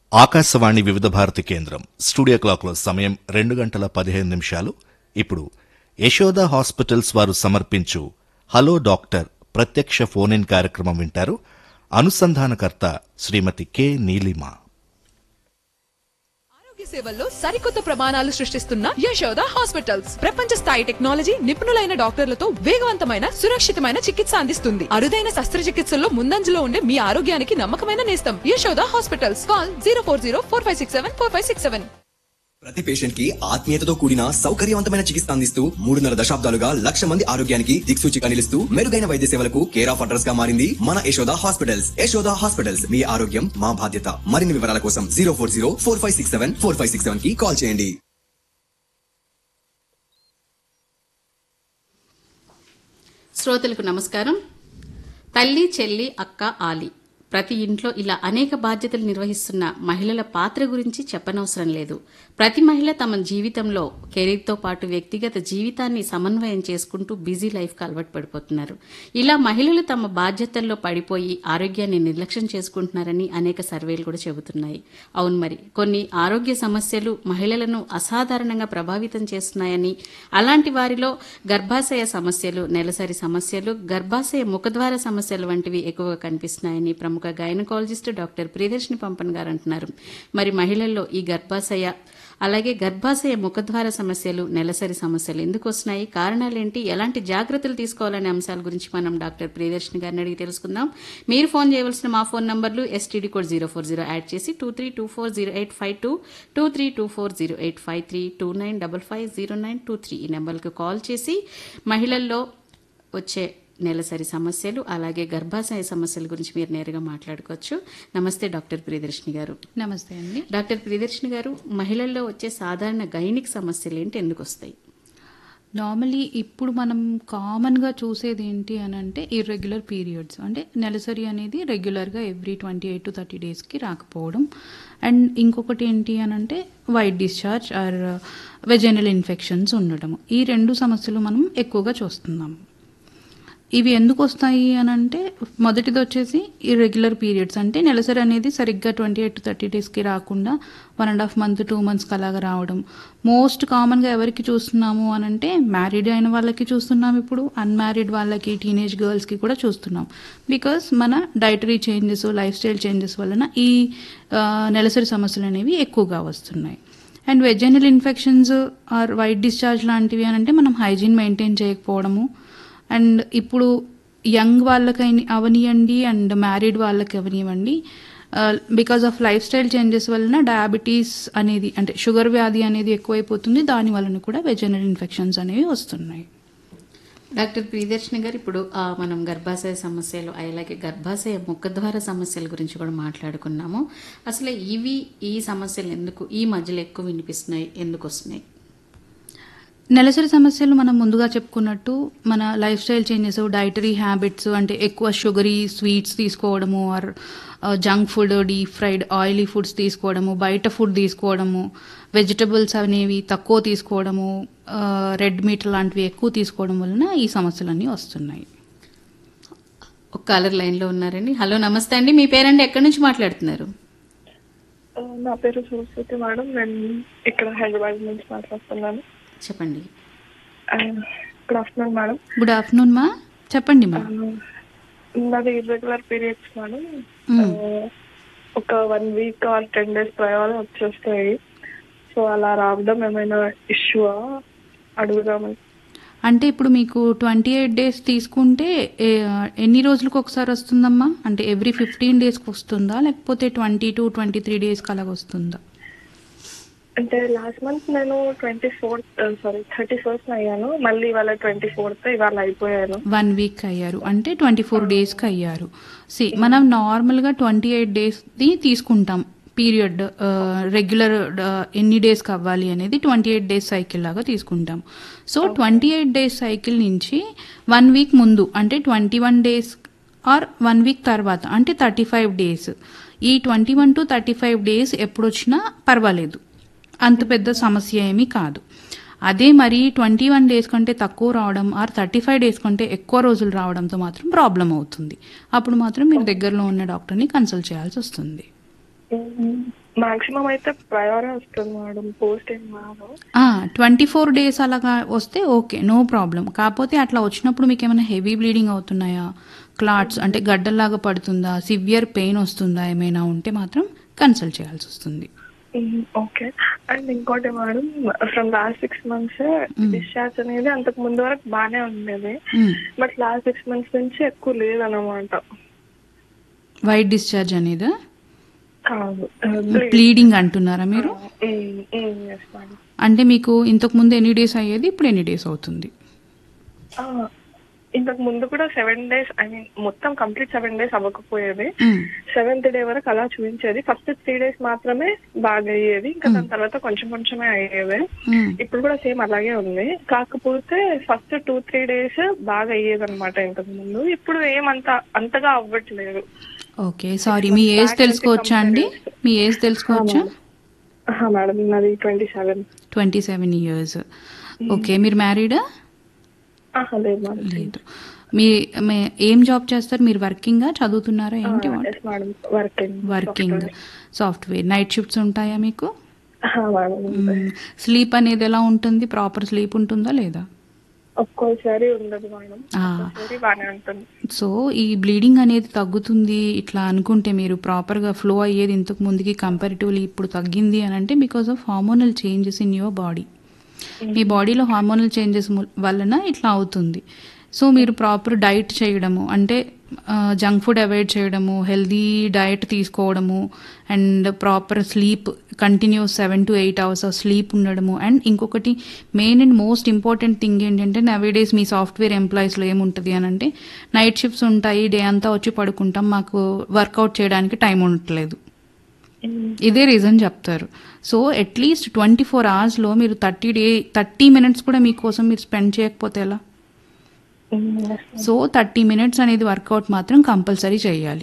ఆకాశవాణి వివిధ భారతి కేంద్రం స్టూడియో క్లాక్లో సమయం రెండు గంటల పదిహేను నిమిషాలు ఇప్పుడు యశోద హాస్పిటల్స్ వారు సమర్పించు హలో డాక్టర్ ప్రత్యక్ష ఫోన్ ఇన్ కార్యక్రమం వింటారు అనుసంధానకర్త శ్రీమతి కె నీలిమా ఆరోగ్య సేవల్లో సరికొత్త ప్రమాణాలు సృష్టిస్తున్న యశోద హాస్పిటల్స్ ప్రపంచ స్థాయి టెక్నాలజీ నిపుణులైన డాక్టర్లతో వేగవంతమైన సురక్షితమైన చికిత్స అందిస్తుంది అరుదైన శస్త్రచికిత్సల్లో ముందంజలో ఉండే మీ ఆరోగ్యానికి నమ్మకమైన నేస్తం Yashoda hospitals call zero four zero four five six seven four five six seven ప్రతి పేషెంట్ కి ఆత్మీయతతో కూడిన సౌకర్యవంతమైన చికిత్స అందిస్తూ మూడున్నర దశాబ్దాలుగా లక్ష మంది ఆరోగ్యానికి దిక్సూచిగా నిలుస్తూ మెరుగైన వైద్య సేవలకు కేర్ ఆఫ్ అడ్రస్ గా మారింది మన యశోద హాస్పిటల్స్ యశోద హాస్పిటల్స్ మీ ఆరోగ్యం మా బాధ్యత మరిన్ని వివరాల కోసం zero four zero four five six seven four five six seven కి కాల్ చేయండి శ్రోతలకు నమస్కారం తల్లి చెల్లి అక్క ఆలి ప్రతి ఇంట్లో ఇలా అనేక బాధ్యతలు నిర్వహిస్తున్న మహిళల పాత్ర గురించి చెప్పనవసరం లేదు ప్రతి మహిళ తమ జీవితంలో కెరీర్తో పాటు వ్యక్తిగత జీవితాన్ని సమన్వయం చేసుకుంటూ బిజీ లైఫ్కి అలవాటు పడిపోతున్నారు ఇలా మహిళలు తమ బాధ్యతల్లో పడిపోయి ఆరోగ్యాన్ని నిర్లక్ష్యం చేసుకుంటున్నారని అనేక సర్వేలు కూడా చెబుతున్నాయి అవును మరి కొన్ని ఆరోగ్య సమస్యలు మహిళలను అసాధారణంగా ప్రభావితం చేస్తున్నాయని అలాంటి వారిలో గర్భాశయ సమస్యలు నెలసరి సమస్యలు గర్భాశయ ముఖద్వార సమస్యలు వంటివి ఎక్కువగా కనిపిస్తున్నాయని ప్రముఖ గైనకాలజిస్ట్ డాక్టర్ ప్రియదర్శిని పంపన్ గారు అంటున్నారు మరి మహిళల్లో ఈ గర్భాశయ అలాగే గర్భాశయ ముఖద్వార సమస్యలు నెలసరి సమస్యలు ఎందుకు వస్తున్నాయి కారణాలేంటి ఎలాంటి జాగ్రత్తలు తీసుకోవాలనే అంశాల గురించి మనం డాక్టర్ ప్రియదర్శిని గారిని అడిగి తెలుసుకుందాం మీరు ఫోన్ చేయవలసిన మా ఫోన్ నంబర్లు STD code zero four zero add చేసి two three two four zero eight five two two three two four zero eight five three two nine double five zero nine two three ఈ నెంబర్కి call చేసి మహిళల్లో వచ్చే నెలసరి సమస్యలు అలాగే గర్భాశయ సమస్యల గురించి మీరు నేరుగా మాట్లాడుకోవచ్చు నమస్తే డాక్టర్ ప్రియదర్శిని గారు నమస్తే అండి డాక్టర్ ప్రియదర్శిని గారు మహిళల్లో వచ్చే సాధారణ గైనిక్ సమస్యలు ఏంటి ఎందుకు వస్తాయి నార్మలీ ఇప్పుడు మనం కామన్గా చూసేది ఏంటి అని అంటే ఇర్రెగ్యులర్ పీరియడ్స్ అంటే నెలసరి అనేది రెగ్యులర్గా every twenty eight to thirty డేస్కి రాకపోవడం అండ్ ఇంకొకటి ఏంటి అని అంటే white discharge or vaginal infections ఉండడం ఈ రెండు సమస్యలు మనం ఎక్కువగా చూస్తున్నాం ఇవి ఎందుకు వస్తాయి అని అంటే మొదటిది వచ్చేసి ఇర్రెగ్యులర్ పీరియడ్స్ అంటే నెలసరి అనేది సరిగ్గా ట్వంటీ ఎయిట్ టు థర్టీ డేస్కి రాకుండా one and half month two మంత్స్కి అలాగా రావడం మోస్ట్ కామన్గా ఎవరికి చూస్తున్నాము అని అంటే మ్యారీడ్ అయిన వాళ్ళకి చూస్తున్నాం ఇప్పుడు అన్మ్యారీడ్ వాళ్ళకి టీనేజ్ గర్ల్స్కి కూడా చూస్తున్నాం బికాస్ మన dietary changes lifestyle changes వలన ఈ ఆ, నెలసరి సమస్యలు అనేవి ఎక్కువగా వస్తున్నాయి and vaginal infections or white discharge లాంటివి అని అంటే మనం హైజీన్ మెయింటైన్ చేయకపోవడము అండ్ ఇప్పుడు యంగ్ వాళ్ళకి అవనియండి అండ్ మ్యారీడ్ వాళ్ళకి అవనివ్వండి because of lifestyle changes వలన డయాబెటీస్ అనేది అంటే షుగర్ వ్యాధి అనేది ఎక్కువైపోతుంది దాని వలన కూడా వెజనల్ ఇన్ఫెక్షన్స్ అనేవి వస్తున్నాయి డాక్టర్ ప్రియదర్శిని గారు ఇప్పుడు ఆ, మనం గర్భాశయ సమస్యలు అలాగే గర్భాశయ ముఖద్వార సమస్యల గురించి కూడా మాట్లాడుకున్నాము అసలు ఇవి ఈ సమస్యలు ఎందుకు ఈ మధ్యలో ఎక్కువ వినిపిస్తున్నాయి ఎందుకు వస్తున్నాయి నెలసరి సమస్యలు మనం ముందుగా చెప్పుకున్నట్టు మన lifestyle changes dietary habits అంటే ఎక్కువ షుగరీ స్వీట్స్ తీసుకోవడము or junk food deep fried oily foods తీసుకోవడము బయట ఫుడ్ తీసుకోవడము వెజిటబుల్స్ అనేవి తక్కువ తీసుకోవడము రెడ్ మీట్ లాంటివి ఎక్కువ తీసుకోవడం వలన ఈ సమస్యలన్నీ వస్తున్నాయి ఒక కాలర్ లైన్లో ఉన్నారండి హలో నమస్తే అండి మీ పేరండి ఎక్కడి నుంచి మాట్లాడుతున్నారు ఆ, నా పేరు సరస్వతి మేడం నేను ఇక్కడ హైదరాబాద్ నుంచి మాట్లాడుతున్నాను చెప్పండి good afternoon madam good afternoon మా చెప్పండి మా నాది ఇర్రెగ్యులర్ పీరియడ్స్ మేడం ఆ, ఒక one week or ten days ప్రయాణం వచ్చేస్తాయి సో అలా రావడం ఏమైనా ఇష్యూవా అడుగుదామని అంటే ఇప్పుడు మీకు ట్వంటీ ఎయిట్ డేస్ తీసుకుంటే ఏ- ఎన్ని రోజులకు ఒకసారి వస్తుందమ్మా అంటే ఎవ్రీ ఫిఫ్టీన్ డేస్కి వస్తుందా లేకపోతే ట్వంటీ టూ ట్వంటీ త్రీ డేస్కి అలాగ వస్తుందా అంటే లాస్ట్ మంత్ నేను twenty fourth sorry thirty first అయ్యాను మళ్ళీ ఇవాళ ట్వంటీ ఫోర్త్ ఇవాళ అయిపోయాను వన్ వీక్ అయ్యారు అంటే ట్వంటీ ఫోర్ డేస్కి అయ్యారు సి మనం నార్మల్గా ట్వంటీ ఎయిట్ డేస్ది తీసుకుంటాం పీరియడ్ రెగ్యులర్ ఎన్ని డేస్కి అవ్వాలి అనేది ట్వంటీ ఎయిట్ డేస్ సైకిల్ లాగా తీసుకుంటాం so twenty eight days cycle నుంచి వన్ వీక్ ముందు అంటే twenty one days or one week తర్వాత అంటే థర్టీ ఫైవ్ డేస్ ఈ twenty one to thirty five days ఎప్పుడు వచ్చినా పర్వాలేదు అంత పెద్ద సమస్య ఏమీ కాదు అదే మరి ట్వంటీ వన్ డేస్ కంటే తక్కువ రావడం ఆర్ థర్టీ ఫైవ్ డేస్ కంటే ఎక్కువ రోజులు రావడంతో మాత్రం ప్రాబ్లం అవుతుంది అప్పుడు మాత్రం మీరు దగ్గరలో ఉన్న డాక్టర్ని కన్సల్ట్ చేయాల్సి వస్తుంది మాక్సిమం అయితే ప్రయోరే వస్తుంది మేడం పోస్ట్ ఏం కాదు ట్వంటీ ఫోర్ డేస్ అలాగా వస్తే ఓకే నో ప్రాబ్లం కాకపోతే అట్లా వచ్చినప్పుడు మీకు ఏమైనా హెవీ బ్లీడింగ్ అవుతున్నాయా క్లాట్స్ అంటే గడ్డల్లాగా పడుతుందా సివియర్ పెయిన్ వస్తుందా ఏమైనా ఉంటే మాత్రం కన్సల్ట్ చేయాల్సి వస్తుంది ఓకే అండ్ ఇంకోటి madam from last six months discharge అనేది అంతకు ముందు వరకు బాగానే ఉండేది మ్మ్. బట్ లాస్ట్ సిక్స్ మంత్స్ నుంచి ఎక్కువ లేదన్నమాట వైట్ డిశ్చార్జ్ అనేది కాదు బ్లీడింగ్ అంటున్నారా మీరు ఎస్ మేడం అంటే మీకు ఇంతకు ముందు ఎన్ని డేస్ అయ్యేది ఇప్పుడు ఎన్ని డేస్ అవుతుంది ఇంతకు ముందు కూడా సెవెన్ డేస్ ఐ మీన్ మొత్తం కంప్లీట్ సెవెన్ డేస్ అవ్వకపోయేది మ్మ్. సెవెంత్ డే వరకు అలా చూపించేది ఫస్ట్ త్రీ డేస్ మాత్రమే బాగా అయ్యేది ఇంకా దాని తర్వాత కొంచెం కొంచెమే అయ్యేది మ్మ్. ఇప్పుడు కూడా సేమ్ అలాగే ఉంది కాకపోతే ఫస్ట్ టూ త్రీ డేస్ బాగా అయ్యేది అనమాట ఇంతకు ముందు ఇప్పుడు ఏమంత అంతగా అవ్వట్లేదు ఓకే సారీ మీ ఏజ్ తెలుసుకోవచ్చా అండి మీ ఏజ్ తెలుసుకోవచ్చా ఆహా, మేడం నాది twenty seven twenty seven years okay మీరు మ్యారీడా లేదు మేడం లేదు మీ మీ- ఏం జాబ్ చేస్తారు మీరు వర్కింగా చదువుతున్నారా ఏంటి yes madam working working software night shifts ఉంటాయా మీకు మేడం స్లీప్ అనేది ఎలా ఉంటుంది ప్రాపర్ స్లీప్ ఉంటుందా లేదా ఒక్కోసారి ఉండదు మేడం ఆ. ఒక్కోసారి బాగానే ఉంటుంది సో ఈ బ్లీడింగ్ అనేది తగ్గుతుంది ఇట్లా అనుకుంటే మీరు ప్రాపర్గా ఫ్లో అయ్యేది ఇంతకు ముందుకి కంపారిటివ్లీ ఇప్పుడు తగ్గింది అని అంటే because of hormonal changes in your body మీ బాడీలో హార్మోనల్ చేంజెస్ వలన ఇట్లా అవుతుంది సో మీరు ప్రాపర్ డైట్ చేయడము అంటే జంక్ ఫుడ్ అవాయిడ్ చేయడము హెల్దీ డయట్ తీసుకోవడము and proper sleep continues seven to eight hours of sleep ఉండడము అండ్ ఇంకొకటి main and most important thing ఏంటంటే నవే డేస్ మీ సాఫ్ట్వేర్ ఎంప్లాయీస్లో ఏముంటుంది అని అంటే నైట్ షిఫ్ట్స్ ఉంటాయి డే అంతా వచ్చి పడుకుంటాం మాకు వర్కౌట్ చేయడానికి టైం ఉండట్లేదు ఇదే రీజన్ చెప్తారు సో అట్లీస్ట్ ట్వంటీ ఫోర్ అవర్స్లో మీరు థర్టీ డే థర్టీ మినిట్స్ కూడా మీకోసం మీరు స్పెండ్ చేయకపోతే ఎలా సో థర్టీ మినిట్స్ అనేది వర్కౌట్ మాత్రం కంపల్సరీ చేయాలి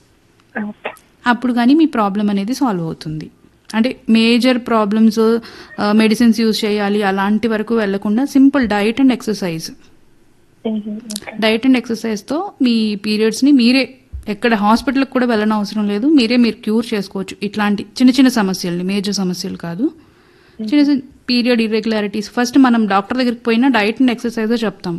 అప్పుడు కానీ మీ ప్రాబ్లం అనేది సాల్వ్ అవుతుంది అంటే మేజర్ ప్రాబ్లమ్స్ మెడిసిన్స్ యూజ్ చేయాలి అలాంటి వరకు వెళ్లకుండా simple diet and exercise diet and ఎక్సర్సైజ్తో మీ పీరియడ్స్ని మీరే ఎక్కడ హాస్పిటల్కి కూడా వెళ్ళని అవసరం లేదు మీరే మీరు క్యూర్ చేసుకోవచ్చు ఇట్లాంటి చిన్న చిన్న సమస్యల్ని మేజర్ సమస్యలు కాదు చిన్న చిన్న పీరియడ్ ఇర్రెగ్యులారిటీస్ ఫస్ట్ మనం డాక్టర్ దగ్గరికి పోయినా డైట్ అండ్ ఎక్సర్సైజ్ చెప్తాం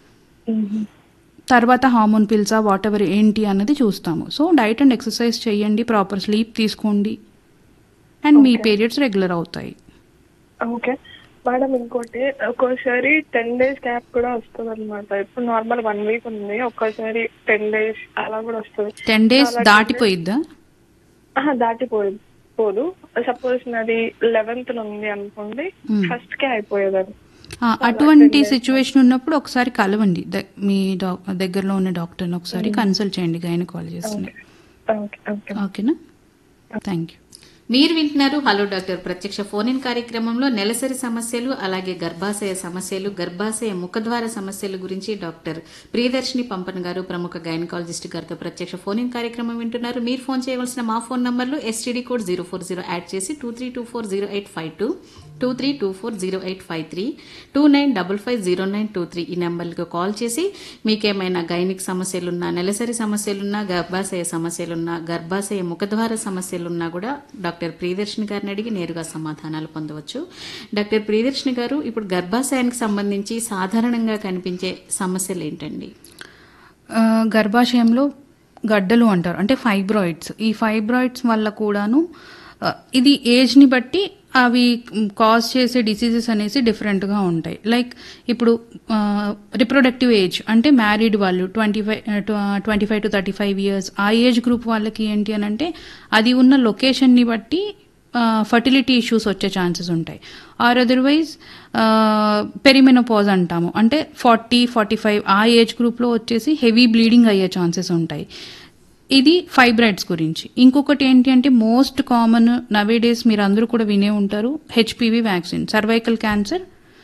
తర్వాత హార్మోన్ పిల్సా వాట్ ఎవర్ ఏంటి అన్నది చూస్తాము సో డైట్ అండ్ ఎక్సర్సైజ్ చేయండి ప్రాపర్ స్లీప్ తీసుకోండి అండ్ మీ పీరియడ్స్ రెగ్యులర్ అవుతాయి ఓకే మేడం ఇంకోటి ఒక్కోసారి టెన్ డేస్ గ్యాప్ కూడా వస్తుంది అనమాట ఇప్పుడు నార్మల్ వన్ వీక్ ఉంది ఒక్కోసారి టెన్ డేస్ అలా కూడా వస్తుంది టెన్ డేస్ దాటిపోయిద్దా ఆహా, దాటిపోయేది పోదు సపోజ్ నాది లెవెన్త్ ఉంది అనుకోండి ఫస్ట్ కే అయిపోయేది అది ఆ, అటువంటి సిచ్యువేషన్ ఉన్నప్పుడు ఒకసారి కలవండి ద- మీ డా- దగ్గరలో ఉన్న డాక్టర్ని ఒకసారి కన్సల్ట్ చేయండి గైనకాలజిస్ట్ని ఓకే ఓకే ఓకేనా థ్యాంక్ యూ మీరు వింటున్నారు హలో డాక్టర్ ప్రత్యక్ష ఫోన్ ఇన్ కార్యక్రమంలో నెలసరి సమస్యలు అలాగే గర్భాశయ సమస్యలు గర్భాశయ ముఖద్వార సమస్యల గురించి డాక్టర్ ప్రియదర్శిని పంపన్ గారు ప్రముఖ గైనకాలజిస్ట్ గారితో ప్రత్యక్ష ఫోన్ ఇన్ కార్యక్రమం వింటున్నారు మీరు ఫోన్ చేయవలసిన మా ఫోన్ నంబర్లు STD code zero four zero add చేసి two three two four zero eight five two two three two four zero eight five three two nine double five zero nine two three ఈ నెంబర్లకు call చేసి మీకేమైనా gynaec సమస్యలున్నా నెలసరి సమస్యలున్నా గర్భాశయ సమస్యలున్నా గర్భాశయ ముఖద్వార సమస్యలున్నా కూడా డాక్టర్ ప్రియదర్శిని గారిని అడిగి నేరుగా సమాధానాలు పొందవచ్చు డాక్టర్ ప్రియదర్శిని గారు ఇప్పుడు గర్భాశయానికి సంబంధించి సాధారణంగా కనిపించే సమస్యలు ఏంటండి ఆ, గర్భాశయంలో గడ్డలు అంటారు అంటే ఫైబ్రాయిడ్స్ ఈ ఫైబ్రాయిడ్స్ వల్ల కూడాను ఆ, ఇది ఏజ్ని బట్టి అవి కాజ్ చేసే డిసీజెస్ అనేసి డిఫరెంట్గా ఉంటాయి లైక్ ఇప్పుడు రిప్రొడక్టివ్ ఏజ్ అంటే మ్యారీడ్ వాళ్ళు twenty five twenty five to thirty five years ఆ ఏజ్ గ్రూప్ వాళ్ళకి ఏంటి అని అంటే అది ఉన్న లొకేషన్ని బట్టి ఫర్టిలిటీ ఇష్యూస్ వచ్చే ఛాన్సెస్ ఉంటాయి ఆర్ అదర్వైజ్ పెరిమెనోపాజ్ అంటాము అంటే ఫార్టీ ఫార్టీ ఫైవ్ ఆ ఏజ్ గ్రూప్లో వచ్చేసి హెవీ బ్లీడింగ్ అయ్యే ఛాన్సెస్ ఉంటాయి ఇది ఫైబ్రాయిడ్స్ గురించి ఇంకొకటి ఏంటి అంటే మోస్ట్ కామన్ నవే డేస్ మీరు అందరూ కూడా వినే ఉంటారు HPV vaccine cervical cancer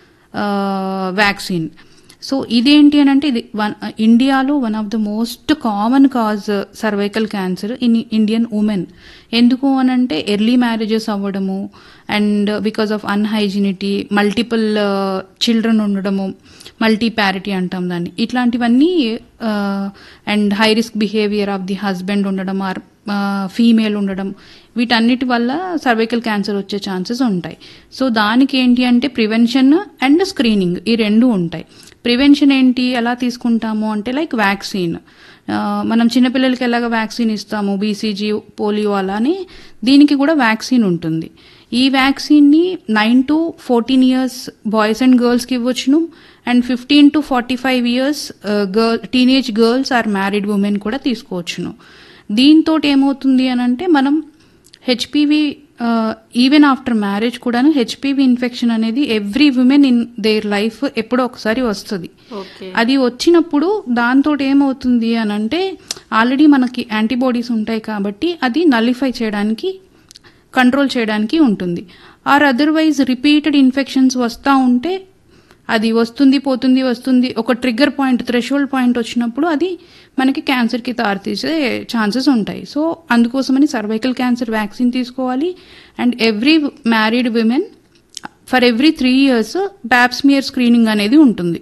vaccine so ఇదేంటి అని అంటే ఇది వన్ ఇండియాలో one of the most common cause cervical cancer in Indian women ఎందుకు అని అంటే ఎర్లీ మ్యారేజెస్ అవ్వడము and because of unhygienity multiple children ఉండడము మల్టీ ప్యారిటీ అంటాం దాన్ని ఇట్లాంటివన్నీ and high risk behaviour of the husband ఉండడం ఆర్ ఫీమేల్ ఉండడం వీటన్నిటి వల్ల సర్వైకల్ క్యాన్సర్ వచ్చే ఛాన్సెస్ ఉంటాయి సో దానికి ఏంటి అంటే ప్రివెన్షన్ అండ్ స్క్రీనింగ్ ఈ రెండు ఉంటాయి ప్రివెన్షన్ ఏంటి ఎలా తీసుకుంటాము అంటే లైక్ వ్యాక్సిన్ ఆ, మనం చిన్నపిల్లలకి ఎలాగ వ్యాక్సిన్ ఇస్తాము బీసీజీ పోలియో అలానే దీనికి కూడా వ్యాక్సిన్ ఉంటుంది ఈ వ్యాక్సిన్ని nine to fourteen years boys and గర్ల్స్కి ఇవ్వచ్చును and fifteen to forty five years girl teenage girls or married women కూడా తీసుకోవచ్చును దీంతో ఏమవుతుంది అని అంటే మనం హెచ్పివి ఈవెన్ ఆఫ్టర్ మ్యారేజ్ కూడాను హెచ్పివి ఇన్ఫెక్షన్ అనేది every women in their life ఎప్పుడో ఒకసారి వస్తుంది ఓకే అది వచ్చినప్పుడు దాంతో ఏమవుతుంది అని అంటే ఆల్రెడీ మనకి యాంటీబాడీస్ ఉంటాయి కాబట్టి అది నలిఫై చేయడానికి కంట్రోల్ చేయడానికి ఉంటుంది ఆర్ అదర్వైజ్ రిపీటెడ్ ఇన్ఫెక్షన్స్ వస్తూ ఉంటే అది వస్తుంది పోతుంది వస్తుంది ఒక ట్రిగ్గర్ పాయింట్ థ్రెషోల్డ్ పాయింట్ వచ్చినప్పుడు అది మనకి క్యాన్సర్కి దారితీసే ఛాన్సెస్ ఉంటాయి సో అందుకోసమని సర్వైకల్ క్యాన్సర్ వ్యాక్సిన్ తీసుకోవాలి and every married women for every three years pap smear screening అనేది ఉంటుంది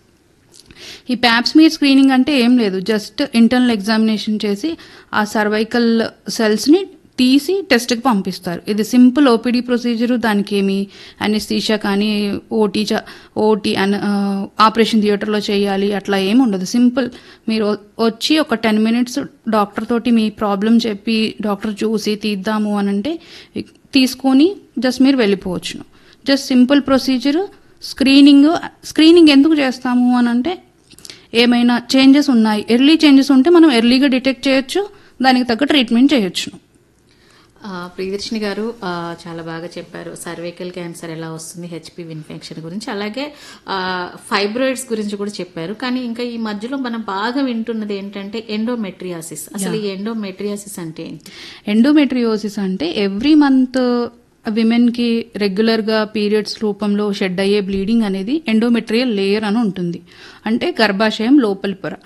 ఈ ప్యాప్స్మీర్ స్క్రీనింగ్ అంటే ఏం లేదు జస్ట్ ఇంటర్నల్ ఎగ్జామినేషన్ చేసి ఆ సర్వైకల్ సెల్స్ని తీసి టెస్ట్కి పంపిస్తారు ఇది సింపుల్ ఓపీడీ ప్రొసీజర్ దానికి ఏమి అనెస్థీషియా కానీ ఓటీ చ ఓటీ అన్ ఆపరేషన్ థియేటర్లో చేయాలి అట్లా ఏమి ఉండదు సింపుల్ మీరు వ- వచ్చి ఒక టెన్ మినిట్స్ డాక్టర్ తోటి మీ ప్రాబ్లం చెప్పి డాక్టర్ చూసి తీద్దాము అని అంటే తీసుకొని జస్ట్ మీరు వెళ్ళిపోవచ్చును just simple procedure screening screening ఎందుకు చేస్తాము అని అంటే ఏమైనా చేంజెస్ ఉన్నాయి ఎర్లీ చేంజెస్ ఉంటే మనం ఎర్లీగా డిటెక్ట్ చేయొచ్చు దానికి తగ్గ ట్రీట్మెంట్ చేయొచ్చు ఆ, ప్రియదర్శిని గారు ఆ, చాలా బాగా చెప్పారు సర్వైకల్ క్యాన్సర్ ఎలా వస్తుంది హెచ్పివి ఇన్ఫెక్షన్ గురించి అలాగే ఫైబ్రాయిడ్స్ గురించి కూడా చెప్పారు కానీ ఇంకా ఈ మధ్యలో మనం బాగా వింటున్నది ఏంటంటే ఎండోమెట్రియాసిస్ అసలు ఈ ఎండోమెట్రియాసిస్ అంటే ఏంటి ఎండోమెట్రియోసిస్ అంటే ఎవ్రీ మంత్ విమెన్కి రెగ్యులర్గా పీరియడ్స్ రూపంలో షెడ్ అయ్యే బ్లీడింగ్ అనేది ఎండోమెట్రియల్ లేయర్ అని ఉంటుంది అంటే గర్భాశయం లోపలి పొర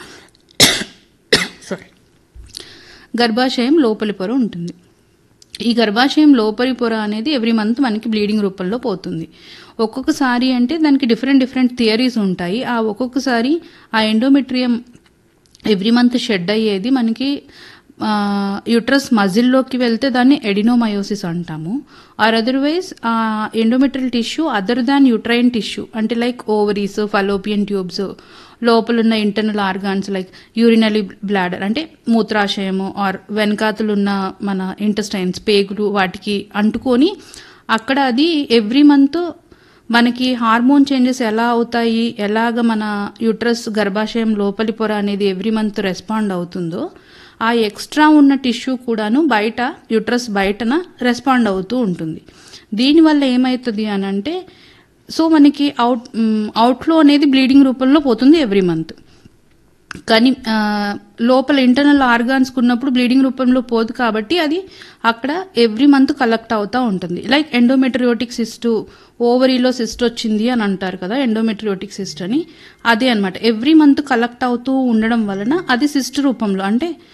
సారీ గర్భాశయం లోపలి పొర ఉంటుంది ఈ గర్భాశయం లోపలి పొర అనేది ఎవ్రీ మంత్ మనకి బ్లీడింగ్ రూపంలో పోతుంది ఒక్కొక్కసారి అంటే దానికి డిఫరెంట్ డిఫరెంట్ థియరీస్ ఉంటాయి ఆ ఒక్కొక్కసారి ఆ ఎండోమెట్రియం ఎవ్రీ మంత్ షెడ్ అయ్యేది మనకి యుట్రస్ మజిల్లోకి వెళ్తే దాన్ని ఎడినోమయోసిస్ అంటాము ఆర్ అదర్వైజ్ ఆ endometrial tissue other than uterine tissue అంటే లైక్ ఓవరీస్ ఫలోపియన్ ట్యూబ్స్ లోపల ఉన్న internal organs like urinary bladder అంటే మూత్రాశయము ఆర్ వెనకాతలున్న మన ఇంటెస్టైన్స్ పేగులు వాటికి అంటుకొని అక్కడ అది ఎవ్రీ మంత్ మనకి హార్మోన్ చేంజెస్ ఎలా అవుతాయి ఎలాగ మన యుట్రస్ గర్భాశయం లోపలి పొర అనేది ఎవ్రీ మంత్ రెస్పాండ్ అవుతుందో ఆ ఎక్స్ట్రా ఉన్న టిష్యూ కూడాను బయట యుట్రస్ బయటన రెస్పాండ్ అవుతూ ఉంటుంది దీనివల్ల ఏమవుతుంది అని అంటే సో మనకి అవుట్ అవుట్లో అనేది బ్లీడింగ్ రూపంలో పోతుంది ఎవ్రీ మంత్ కానీ ఆ, లోపల ఇంటర్నల్ ఆర్గాన్స్ ఉన్నప్పుడు బ్లీడింగ్ రూపంలో పోదు కాబట్టి అది అక్కడ ఎవ్రీ మంత్ కలెక్ట్ అవుతూ ఉంటుంది లైక్ ఎండోమెట్రియోటిక్ సిస్ట్ ఓవరీలో సిస్ట్ వచ్చింది అని అంటారు కదా ఎండోమెట్రియోటిక్ సిస్ట్ అని అదే అనమాట ఎవ్రీ మంత్ కలెక్ట్ అవుతూ ఉండడం వలన అది సిస్ట్ రూపంలో అంటే